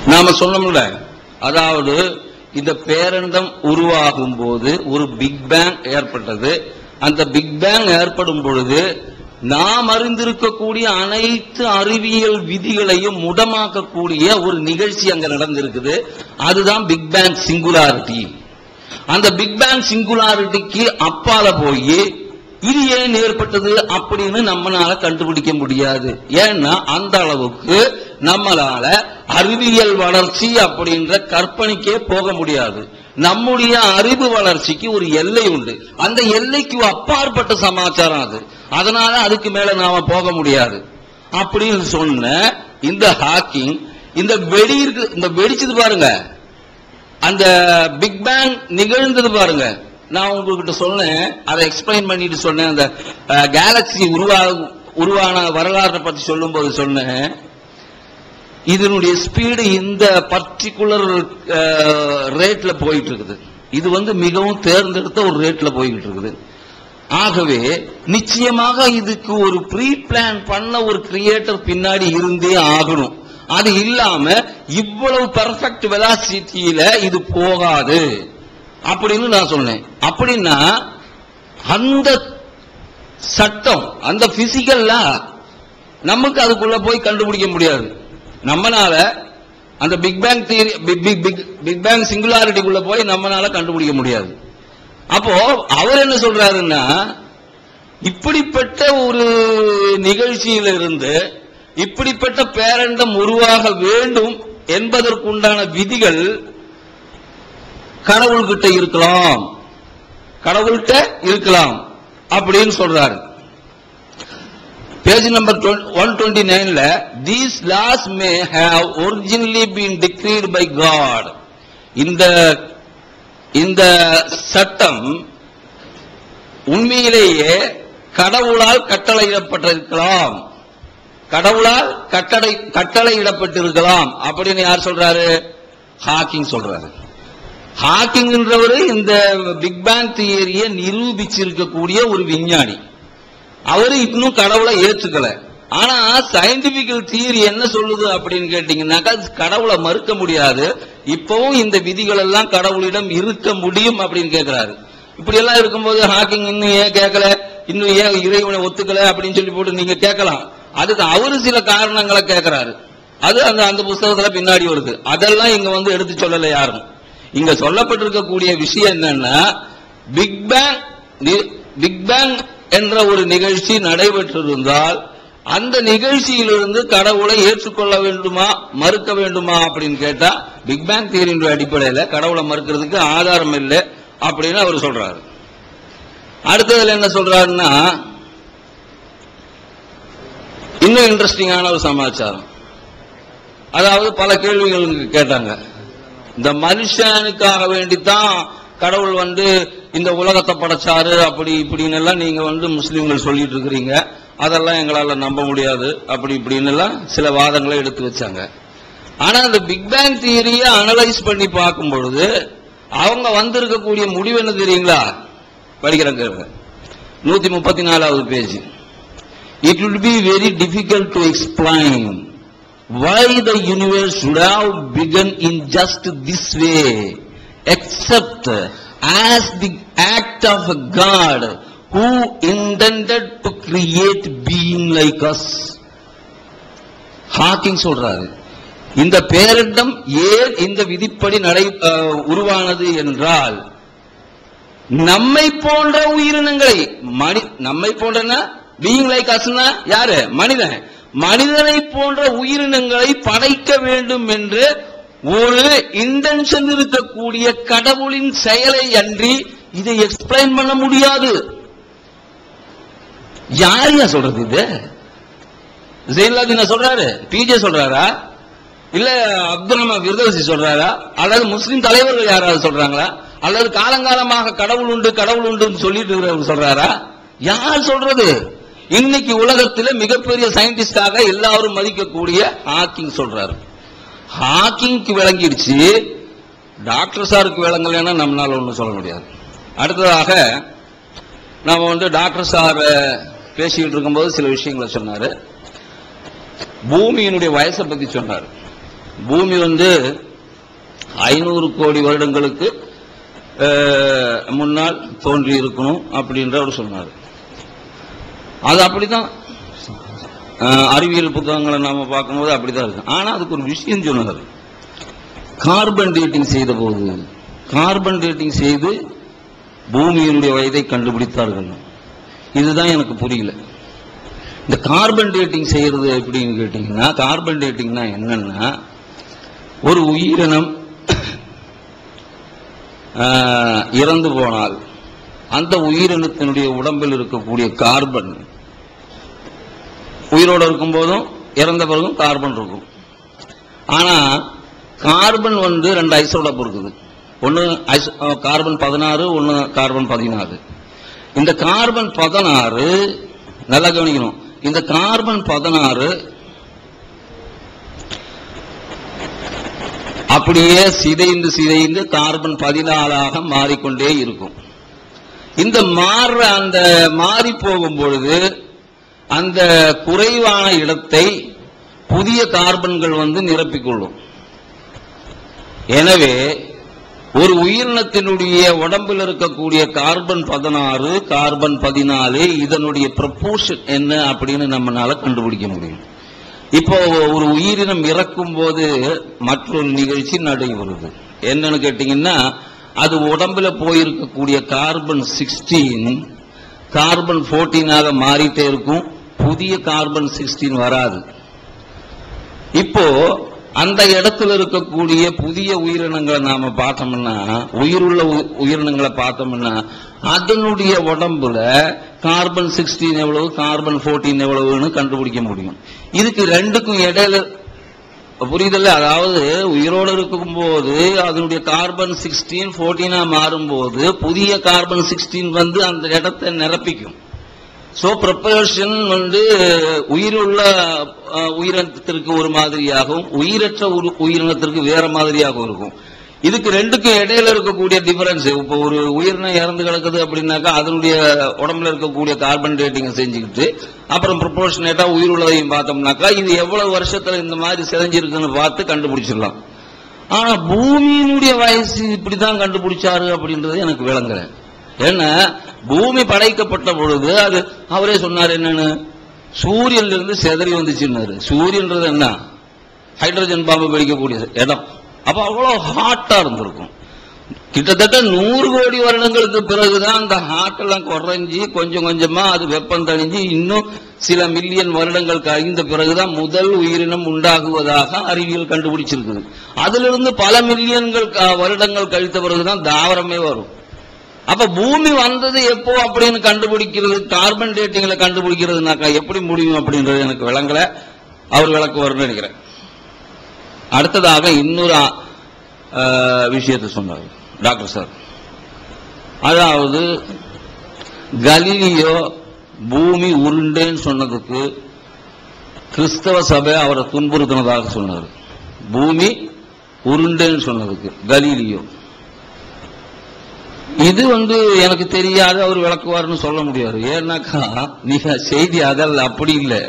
நாம சொன்னோம்ல அதாவது இந்த பேரண்டம் உருவாகும் போது ஒரு பிக் பேங் ஏற்பட்டது அந்த பிக் பேங் ஏற்படும் பொழுது நாம் அறிந்திருக்கக்கூடிய அனைத்து அறிவியல் விதிகளையும் முடமாக்கக்கூடிய ஒரு நிகழ்ச்சி அங்க நடந்திருக்குது அதுதான் பிக் பேங் சிங்குலாரிட்டி அந்த பிக் பேங் சிங்குலாரிட்டிக்கு அப்பால போய் இது ஏன் ஏற்பட்டது அப்படின்னு நம்மளால கண்டுபிடிக்க முடியாது ஏன்னா அந்த அளவுக்கு நம்மளால அறிவியல் வளர்ச்சி அப்படின்ற கற்பனைக்கே போக முடியாது நம்முடைய அறிவு வளர்ச்சிக்கு ஒரு எல்லை உண்டு அந்த எல்லைக்கு அப்பாற்பட்ட சமாச்சாரம் அது அதனால அதுக்கு மேல நாம போக முடியாது அப்படின்னு சொன்ன இந்த ஹாக்கிங் இந்த வெடி இருக்கு இந்த வெடிச்சது பாருங்க அந்த பிக் பேங் நிகழ்ந்தது பாருங்க நான் உங்ககிட்ட சொன்னேன் அதை எக்ஸ்பிளைன் பண்ணிட்டு சொன்னேன் அந்த கேலக்சி உருவா உருவான வரலாற்றை பத்தி சொல்லும்போது சொன்னேன் இதனுடைய ஸ்பீடு இந்த பர்டிகுலர் ரேட்ல போயிட்டு இருக்குது இது வந்து மிகவும் தேர்ந்தெடுத்த ஒரு ரேட்ல போயிட்டு இருக்குது ஆகவே நிச்சயமாக இதுக்கு ஒரு ப்ரீ பிளான் பண்ண ஒரு கிரியேட்டர் பின்னாடி இருந்தே ஆகணும் அது இல்லாம இவ்வளவு பெர்ஃபெக்ட் வெலாசிட்டியில இது போகாது அப்படின்னு நான் சொன்னேன் அப்படின்னா அந்த சட்டம் அந்த பிசிக்கல்ல நமக்கு அதுக்குள்ள போய் கண்டுபிடிக்க முடியாது நம்மனால அந்த big bang theory big bang சிங்குலாரிட்டிக்குள்ள போய் நம்மனால கண்டுபிடிக்க முடியாது அப்போ அவர் என்ன சொல்றாருன்னா இப்படிப்பட்ட ஒரு நிகழ்ச்சியில இருந்து இப்படிப்பட்ட பேரண்டம் உருவாக வேண்டும் என்பதற்குண்டான விதிகள் கடவுள்கிட்ட இருக்கலாம் கடவுள்கிட்ட இருக்கலாம் அப்படின்னு சொல்றாரு பேஜ் நம்பர் ஒன் டுவெண்ட்டி நைன்ல these laws may have originally been decreed by God இந்த இந்த சட்டம் உண்மையிலேயே கடவுளால் கட்டளையிடப்பட்டிருக்கலாம் கடவுளால் கட்டளை கட்டளையிடப்பட்டிருக்கலாம் அப்படின்னு யார் சொல்றாரு ஹாக்கிங் சொல்றாரு ஹாக்கிங்ன்றவரு இந்த பிக் பேங் தியரியை நிரூபிச்சிருக்கக்கூடிய ஒரு விஞ்ஞானி அவரு இன்னும் கடவுளை ஏற்றுக்கல ஆனா சயின்டிபிக்கல் தியரி என்ன சொல்லுது அப்படின்னு கேட்டீங்கன்னாக்கா கடவுளை மறுக்க முடியாது இப்பவும் இந்த விதிகள் எல்லாம் கடவுளிடம் இருக்க முடியும் அப்படின்னு கேட்கிறாரு இப்படி எல்லாம் இருக்கும்போது ஹாக்கிங் இன்னும் ஏன் கேட்கல இன்னும் ஏன் இறைவனை ஒத்துக்கல அப்படின்னு சொல்லி போட்டு நீங்க கேட்கலாம் அதுக்கு அவரு சில காரணங்களை கேட்கிறாரு அது அந்த அந்த புஸ்தகத்துல பின்னாடி வருது அதெல்லாம் இங்க வந்து எடுத்து சொல்லல யாரும் இங்க சொல்லப்பட்டிருக்கக்கூடிய விஷயம் என்னன்னா பிக் பேங் பிக் பேங் என்ற ஒரு நிகழ்ச்சி நடைபெற்றிருந்தால் அந்த நிகழ்ச்சியிலிருந்து கடவுளை ஏற்றுக்கொள்ள வேண்டுமா மறுக்க வேண்டுமா அப்படின்னு கேட்டா பிக் பேங் தியரியின் அடிப்படையில கடவுளை மறுக்கிறதுக்கு ஆதாரம் இல்லை அப்படின்னு அவர் சொல்றாரு அடுத்ததுல என்ன சொல்றாருன்னா இன்னும் இன்ட்ரெஸ்டிங்கான ஒரு சமாச்சாரம் அதாவது பல கேள்விகள் கேட்டாங்க இந்த மனுஷனுக்காக வேண்டித்தான் கடவுள் வந்து இந்த உலகத்தை படைச்சாரு அப்படி இப்படின்னு எல்லாம் நீங்க வந்து முஸ்லீம்கள் சொல்லிட்டு இருக்கிறீங்க அதெல்லாம் எங்களால நம்ப முடியாது அப்படி இப்படின்னு எல்லாம் சில வாதங்களை எடுத்து வச்சாங்க ஆனா அந்த பிக் பேங் தியரியை அனலைஸ் பண்ணி பார்க்கும் பொழுது அவங்க வந்திருக்கக்கூடிய முடிவு என்ன தெரியுங்களா படிக்கிறேன் கேளுங்க நூத்தி முப்பத்தி நாலாவது page it will be very difficult to explain why the universe should have begun in just this way, except as the act of a God who intended to create being like us. Hawking சொல்றாரு இந்த பேரண்டம் ஏன் இந்த விதிப்படி நடை அஹ், உருவானது என்றால் நம்மை போன்ற உயிரினங்களை மனி நம்மை போன்றனா பீயிங் லைக் அஸ்னா யாரு மனிதன் மனிதனை போன்ற உயிரினங்களை படைக்க வேண்டும் என்று ஒரு இன்டென்ஷன் இருக்கக்கூடிய கடவுளின் செயலை அன்றி இதை எக்ஸ்பிளைன் பண்ண முடியாது யாரையா சொல்றது இது ஜெயிலாதீன சொல்றாரு பிஜே சொல்றாரா இல்ல அப்துல் ரஹ்மான் விருதவசி சொல்றாரா அல்லது முஸ்லிம் தலைவர்கள் யாராவது சொல்றாங்களா அல்லது காலங்காலமாக கடவுள் உண்டு கடவுள் உண்டு சொல்லிட்டு இருக்கிறவங்க சொல்றாரா யார் சொல்றது இன்னைக்கு உலகத்துல மிகப்பெரிய சயின்டிஸ்டாக எல்லாரும் மதிக்கக்கூடிய ஹாக்கிங் சொல்றாரு ஹாக்கிங்க்கு விளங்கிடுச்சு டாக்டர் சாருக்கு விளங்கலைன்னா நம்மளால ஒண்ணும் சொல்ல முடியாது அடுத்ததாக நாம வந்து டாக்டர் சார் பேசிக்கிட்டு இருக்கும்போது சில விஷயங்களை சொன்னாரு பூமியினுடைய வயசை பத்தி சொன்னார் பூமி வந்து ஐநூறு கோடி வருடங்களுக்கு அஹ், முன்னால் தோன்றி இருக்கணும் அப்படின்ற அவர் சொன்னார் அது அப்படிதான் அஹ், அறிவியல் புத்தகங்களை நாம பார்க்கும்போது அப்படிதான் இருக்கு ஆனா அதுக்கு ஒரு விஷயம் சொன்னார் கார்பன் டேட்டிங் செய்த போது கார்பன் டேட்டிங் செய்து பூமியினுடைய வயதை கண்டுபிடித்தார்கள் இதுதான் எனக்கு புரியல இந்த கார்பன் டேட்டிங் செய்யறது எப்படின்னு கேட்டீங்கன்னா கார்பன் டேட்டிங்னா என்னன்னா ஒரு உயிரினம் ஆஹ், இறந்து போனால் அந்த உயிரினத்தினுடைய உடம்பில் இருக்கக்கூடிய கார்பன் உயிரோடு இருக்கும் போதும் இறந்த பிறகும் கார்பன் இருக்கும் ஆனா கார்பன் வந்து ரெண்டு ஐசோடப் இருக்குது ஒன்று ஐசோ கார்பன் பதினாறு ஒன்று கார்பன் பதினாறு இந்த கார்பன் பதினாறு நல்லா கவனிக்கணும் இந்த கார்பன் பதினாறு அப்படியே சிதைந்து சிதைந்து கார்பன் பதினாலாக மாறிக்கொண்டே இருக்கும் இந்த மாறுற அந்த மாறி போகும் பொழுது அந்த குறைவான இடத்தை புதிய கார்பன்கள் வந்து நிரப்பிக்கொள்ளும் எனவே ஒரு உயிரினத்தினுடைய உடம்பில் இருக்கக்கூடிய கார்பன் பதினாறு கார்பன் பதினாலு இதனுடைய ப்ரப்போர்ஷன் என்ன அப்படின்னு நம்மளால கண்டுபிடிக்க முடியும் இப்போ ஒரு உயிரினம் இறக்கும் போது மற்றொரு நிகழ்ச்சி நடைபெறுது என்னன்னு கேட்டீங்கன்னா அது உடம்புல போயிருக்கக்கூடிய கார்பன் சிக்ஸ்டீன் கார்பன் ஃபோர்டீனாக மாறிட்டே இருக்கும் புதிய கார்பன் சிக்ஸ்டீன் வராது இப்போ அந்த இடத்துல இருக்கக்கூடிய புதிய உயிரினங்களை நாம பார்த்தோம்னா உயிருள்ள உ- உயிரினங்களை பார்த்தோம்னா அதனுடைய உடம்புல கார்பன் சிக்ஸ்டீன் எவ்வளவு கார்பன் ஃபோர்டீன் எவ்வளவுன்னு கண்டுபிடிக்க முடியும் இதுக்கு ரெண்டுக்கும் இடையில புரியுதல்ல அதாவது உயிரோடு இருக்கும்போது அதனுடைய கார்பன் சிக்ஸ்டீன் ஃபோர்டீனா மாறும்போது புதிய கார்பன் சிக்ஸ்டீன் வந்து அந்த இடத்தை நிரப்பிக்கும் சோ ப்ரப்பரேஷன் வந்து உயிருள்ள அஹ், உயிரினத்திற்கு ஒரு மாதிரியாகவும் உயிரற்ற ஒரு உயிரினத்திற்கு வேற மாதிரியாகவும் இருக்கும் இதுக்கு ரெண்டுக்கும் இடையில இருக்கக்கூடிய டிஃபரன்ஸ் இப்போ ஒரு உயிரினம் இறந்து கிடக்குது அப்படின்னாக்கா அதனுடைய உடம்புல இருக்கக்கூடிய கார்பன் டேட்டிங் செஞ்சுக்கிட்டு அப்புறம் ப்ரொபோர்ஷனேட்டா உயிர் உள்ளதையும் பார்த்தோம்னாக்கா இது எவ்வளவு வருஷத்துல இந்த மாதிரி செதஞ்சிருக்குன்னு பார்த்து கண்டுபிடிச்சிடலாம் ஆனா பூமியினுடைய வயசு இப்படிதான் கண்டுபிடிச்சாரு அப்படின்றது எனக்கு விளங்கல ஏன்னா பூமி படைக்கப்பட்ட பொழுது அது அவரே சொன்னார் என்னன்னு சூரியன்ல இருந்து செதறி வந்துச்சுன்னாரு சூரியன்றது என்ன ஹைட்ரஜன் பாம்பு வெடிக்கக்கூடிய இடம் அப்ப அவ்வளவு ஹாட்டா இருந்திருக்கும் கிட்டத்தட்ட நூறு கோடி வருடங்களுக்கு பிறகுதான் அந்த ஹாட் எல்லாம் குறைஞ்சி கொஞ்சம் கொஞ்சமா அது வெப்பம் தணிஞ்சு இன்னும் சில மில்லியன் வருடங்கள் கழிந்த பிறகுதான் முதல் உயிரினம் உண்டாகுவதாக அறிவியல் கண்டுபிடிச்சிருக்குது அதிலிருந்து பல மில்லியன்கள் க- வருடங்கள் கழித்த பிறகுதான் தாவரமே வரும் அப்ப பூமி வந்தது எப்போ அப்படின்னு கண்டுபிடிக்கிறது கார்பன் டேட்டிங்ல கண்டுபிடிக்கிறதுனாக்கா எப்படி முடியும் அப்படின்றது எனக்கு விளங்கல அவர் விளக்குவார்னு நினைக்கிறேன் அடுத்ததாக இன்னொரு ஆ, விஷயத்தை சொன்னார் டாக்டர் சார் அதாவது கலீலியோ பூமி உருண்டேன்னு சொன்னதுக்கு கிறிஸ்தவ சபை அவரை துன்புறுத்தினதாக சொன்னார் பூமி உருண்டேன்னு சொன்னதுக்கு கலீலியோ இது வந்து எனக்கு தெரியாது அவர் விளக்குவார்னு சொல்ல முடியாது ஏன்னாக்கா நீங்க செய்தி அதல்ல அப்படி இல்லை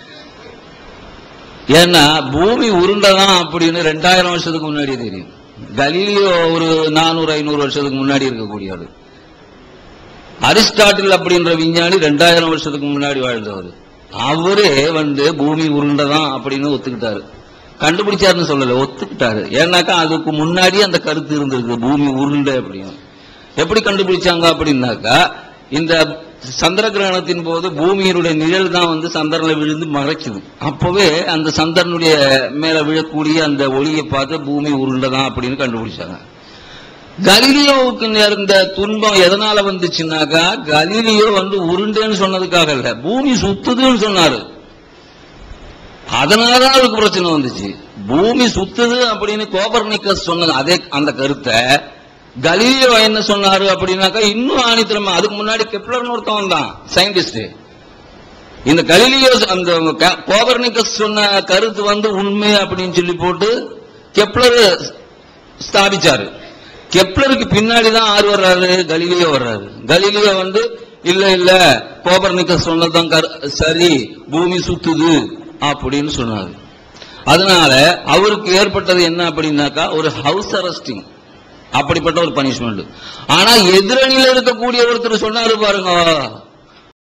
ஏன்னா பூமி உருண்டதான் அப்படின்னு ரெண்டாயிரம் வருஷத்துக்கு முன்னாடி தெரியும் கலீலியோ ஒரு நானூறு ஐநூறு வருஷத்துக்கு முன்னாடி இருக்கக்கூடியது அரிஸ்டாட்டில் அப்படின்ற விஞ்ஞானி ரெண்டாயிரம் வருஷத்துக்கு முன்னாடி வாழ்ந்தவர் அவரே வந்து பூமி உருண்டதான் அப்படின்னு ஒத்துக்கிட்டாரு கண்டுபிடிச்சாருன்னு சொல்லல ஒத்துக்கிட்டாரு ஏன்னாக்கா அதுக்கு முன்னாடி அந்த கருத்து இருந்திருக்கு பூமி உருண்டை அப்படின்னு எப்படி கண்டுபிடிச்சாங்க அப்படின்னாக்கா இந்த சந்திர கிரகணத்தின் போது பூமியினுடைய நிழல் தான் வந்து சந்திரன்ல விழுந்து மறைக்குது அப்பவே அந்த சந்திரனுடைய மேல விழக்கூடிய அந்த ஒளியை பார்த்து பூமி உருண்டைதான் அப்படின்னு கண்டுபிடிச்சாங்க கலீலியோவுக்கு நேர்ந்த துன்பம் எதனால வந்துச்சுன்னாக்கா கலீலியோ வந்து உருண்டேன்னு சொன்னதுக்காக இல்ல பூமி சுத்துதுன்னு சொன்னாரு அதனாலதான் அவருக்கு பிரச்சனை வந்துச்சு பூமி சுத்துது அப்படின்னு கோபர்னிக்கஸ் சொன்னது அதே அந்த கருத்தை கலீலியோ என்ன சொன்னாரு அப்படின்னாக்கா இன்னும் ஆணித்தரமா அதுக்கு முன்னாடி கெப்லர்னு ஒருத்தவன் தான் சயின்டிஸ்ட் இந்த கலீலியோ அந்த க- கோபர்னிக்கஸ் சொன்ன கருத்து வந்து உண்மை அப்படின்னு சொல்லி போட்டு கெப்லர் ஸ்தாபிச்சாரு கெப்லருக்கு பின்னாடி தான் ஆறு வர்றாரு கலீலியோ வர்றாரு கலீலியோ வந்து இல்ல இல்ல கோபர்னிக்கஸ் சொன்னதுதான் கரு- சரி பூமி சுத்துது அப்படின்னு சொன்னாரு அதனால அவருக்கு ஏற்பட்டது என்ன அப்படின்னாக்கா ஒரு ஹவுஸ் அரெஸ்டிங் அப்படிப்பட்ட ஒரு பனிஷ்மெண்ட் ஆனா எதிரணியில இருக்கக்கூடிய ஒருத்தர் சொன்னாரு பாருங்க